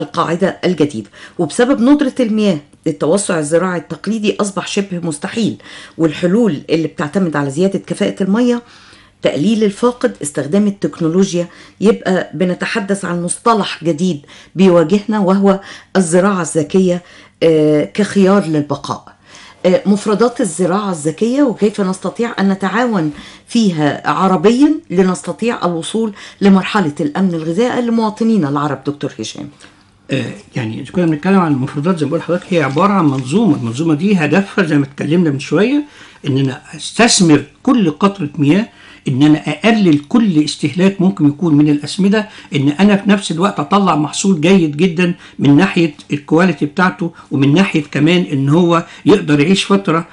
القاعدة الجديدة وبسبب ندرة المياه التوسع الزراعي التقليدي أصبح شبه مستحيل والحلول اللي بتعتمد على زيادة كفاءة المية تقليل الفاقد استخدام التكنولوجيا يبقى بنتحدث عن مصطلح جديد بيواجهنا وهو الزراعة الذكية آه، كخيار للبقاء آه، مفردات الزراعة الذكية وكيف نستطيع أن نتعاون فيها عربيا لنستطيع الوصول لمرحلة الأمن الغذائي لمواطنينا العرب دكتور هشام آه، يعني إذا كنا بنتكلم عن المفردات زي ما بقول لحضرتك هي عباره عن منظومه، المنظومه دي هدفها زي ما اتكلمنا من شويه ان انا استثمر كل قطره مياه ان انا اقلل كل استهلاك ممكن يكون من الاسمده ان انا في نفس الوقت اطلع محصول جيد جدا من ناحيه الكواليتي بتاعته ومن ناحيه كمان ان هو يقدر يعيش فتره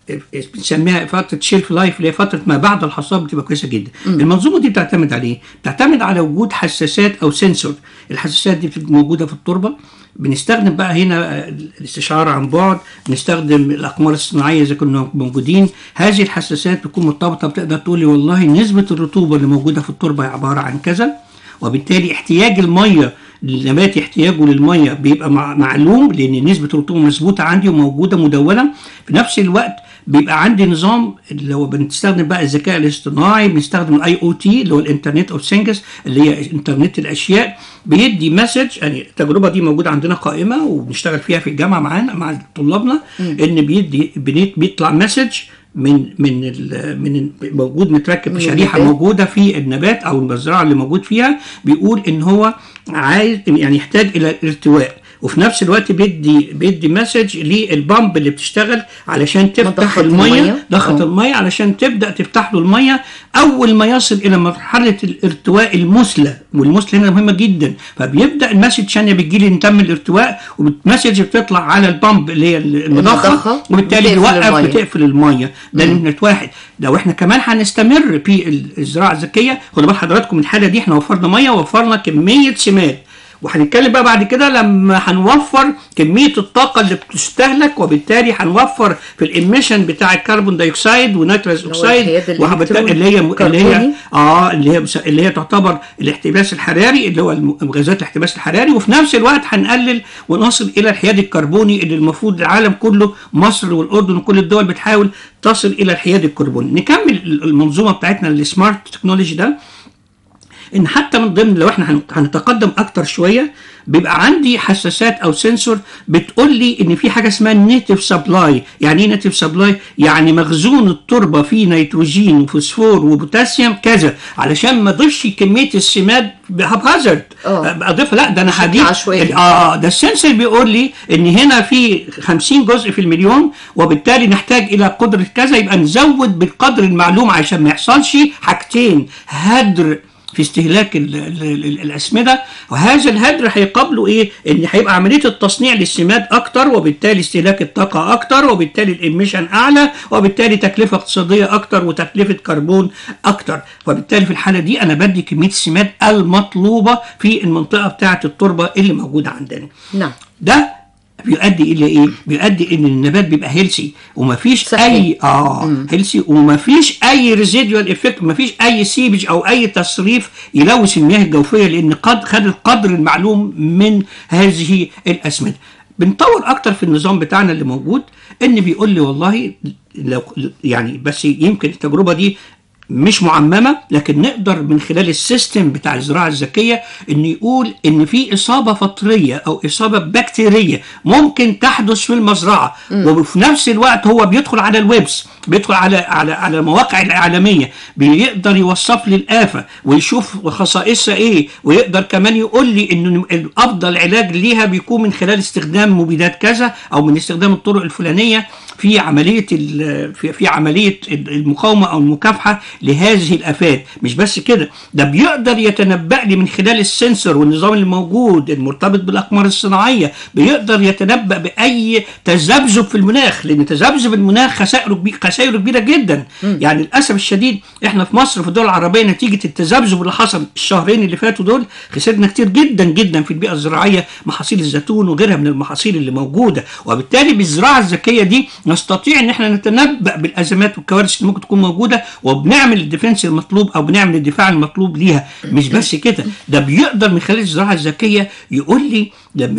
بنسميها فتره شيلف لايف اللي هي فتره ما بعد الحصاد بتبقى كويسه جدا. المنظومه دي بتعتمد على ايه؟ بتعتمد على وجود حساسات او سنسور، الحساسات دي بتبقى موجوده في التربه بنستخدم بقى هنا آه، الاستشعار عن بعد بنستخدم الاقمار الصناعيه اذا كنا موجودين هذه الحساسات بتكون مرتبطه بتقدر تقول لي والله نسبه الرطوبه اللي موجوده في التربه عباره عن كذا وبالتالي احتياج الميه النبات احتياجه للميه بيبقى مع- معلوم لان نسبه الرطوبه مظبوطه عندي وموجوده مدونه في نفس الوقت بيبقى عندي نظام اللي هو بنستخدم بقى الذكاء الاصطناعي بنستخدم الاي او تي اللي هو الانترنت اوف ثينجز اللي هي انترنت الاشياء بيدي مسج يعني التجربه دي موجوده عندنا قائمه وبنشتغل فيها في الجامعه معانا مع طلابنا ان بيدي بنيت- بيطلع مسج من من ال من ال- موجود متركب من شريحه النبات. موجوده في النبات او المزرعه اللي موجود فيها بيقول ان هو عايز يعني يحتاج الى ارتواء وفي نفس الوقت بيدي بيدي مسج للبامب اللي بتشتغل علشان تفتح مضخة الميه المية. ضغط آه. الميه علشان تبدا تفتح له الميه اول ما يصل الى مرحله الارتواء المثلى والمثلى هنا مهمه جدا فبيبدا المسج ثانيه بتجي لي تم الارتواء والمسج بتطلع على البامب اللي هي المضخه المضخة، وبالتالي بتقفل بيوقف المية. بتقفل الميه ده نمره واحد لو احنا كمان هنستمر في الزراعه الذكيه خدوا بال حضراتكم من الحاله دي احنا وفرنا ميه ووفرنا كميه سماد وهنتكلم بقى بعد كده لما هنوفر كميه الطاقه اللي بتستهلك وبالتالي هنوفر في الاميشن بتاع الكربون دايوكسيد ونيتروس هو اوكسيد الحياد وهبت- الإلكتروني اللي هي اللي هي كربوني. اه اللي هي بس- اللي هي تعتبر الاحتباس الحراري اللي هو الم- غازات الاحتباس الحراري وفي نفس الوقت هنقلل ونصل الى الحياد الكربوني اللي المفروض العالم كله مصر والاردن وكل الدول بتحاول تصل الى الحياد الكربوني نكمل المنظومه بتاعتنا السمارت تكنولوجي ده ان حتى من ضمن لو احنا هن- هنتقدم اكتر شويه بيبقى عندي حساسات او سنسور بتقول لي ان في حاجه اسمها نيتيف سبلاي يعني ايه نيتيف سبلاي يعني مخزون التربه فيه نيتروجين وفوسفور وبوتاسيوم كذا علشان ما اضيفش كميه السماد بهازارد آه. اضيف لا ده انا بشكل هضيف عشوائي. اه ده السنسور بيقول لي ان هنا في 50 جزء في المليون وبالتالي نحتاج الى قدره كذا يبقى نزود بالقدر المعلوم عشان ما يحصلش حاجتين هدر في استهلاك ال ال ال الاسمده وهذا الهدر هيقابله ايه؟ ان هيبقى عمليه التصنيع للسماد اكتر وبالتالي استهلاك الطاقه اكتر وبالتالي الاميشن اعلى وبالتالي تكلفه اقتصاديه اكتر وتكلفه كربون اكتر وبالتالي في الحاله دي انا بدي كميه السماد المطلوبه في المنطقه بتاعه التربه اللي موجوده عندنا. نعم ده بيؤدي الى ايه؟ بيؤدي ان النبات بيبقى هيلسي ومفيش صحي. اي اه هيلسي ومفيش اي ريزيدوال افكت مفيش اي سيبج او اي تصريف يلوث المياه الجوفيه لان قد خد القدر المعلوم من هذه الاسمده. بنطور اكتر في النظام بتاعنا اللي موجود ان بيقول لي والله لو يعني بس يمكن التجربه دي مش معممه لكن نقدر من خلال السيستم بتاع الزراعه الذكيه ان يقول ان في اصابه فطريه او اصابه بكتيريه ممكن تحدث في المزرعه وفي نفس الوقت هو بيدخل على الويبس بيدخل على على على المواقع العالميه بيقدر يوصف لي الافه ويشوف خصائصها ايه ويقدر كمان يقول لي ان افضل علاج ليها بيكون من خلال استخدام مبيدات كذا او من استخدام الطرق الفلانيه في عمليه ال- في, في عمليه المقاومه او المكافحه لهذه الافات مش بس كده ده بيقدر يتنبأ لي من خلال السنسور والنظام اللي موجود المرتبط بالاقمار الصناعيه بيقدر يتنبأ باي تذبذب في المناخ لان تذبذب المناخ خسائره كبي- خسائره كبيره جدا يعني للاسف الشديد احنا في مصر في الدول العربيه نتيجه التذبذب اللي حصل الشهرين اللي فاتوا دول خسرنا كتير جدا جدا في البيئه الزراعيه محاصيل الزيتون وغيرها من المحاصيل اللي موجوده وبالتالي بالزراعه الذكيه دي نستطيع ان احنا نتنبأ بالازمات والكوارث اللي ممكن تكون موجوده وبنعمل بنعمل الديفنس المطلوب او بنعمل الدفاع المطلوب ليها مش بس كده ده بيقدر من خلال الزراعه الذكيه يقول لي لما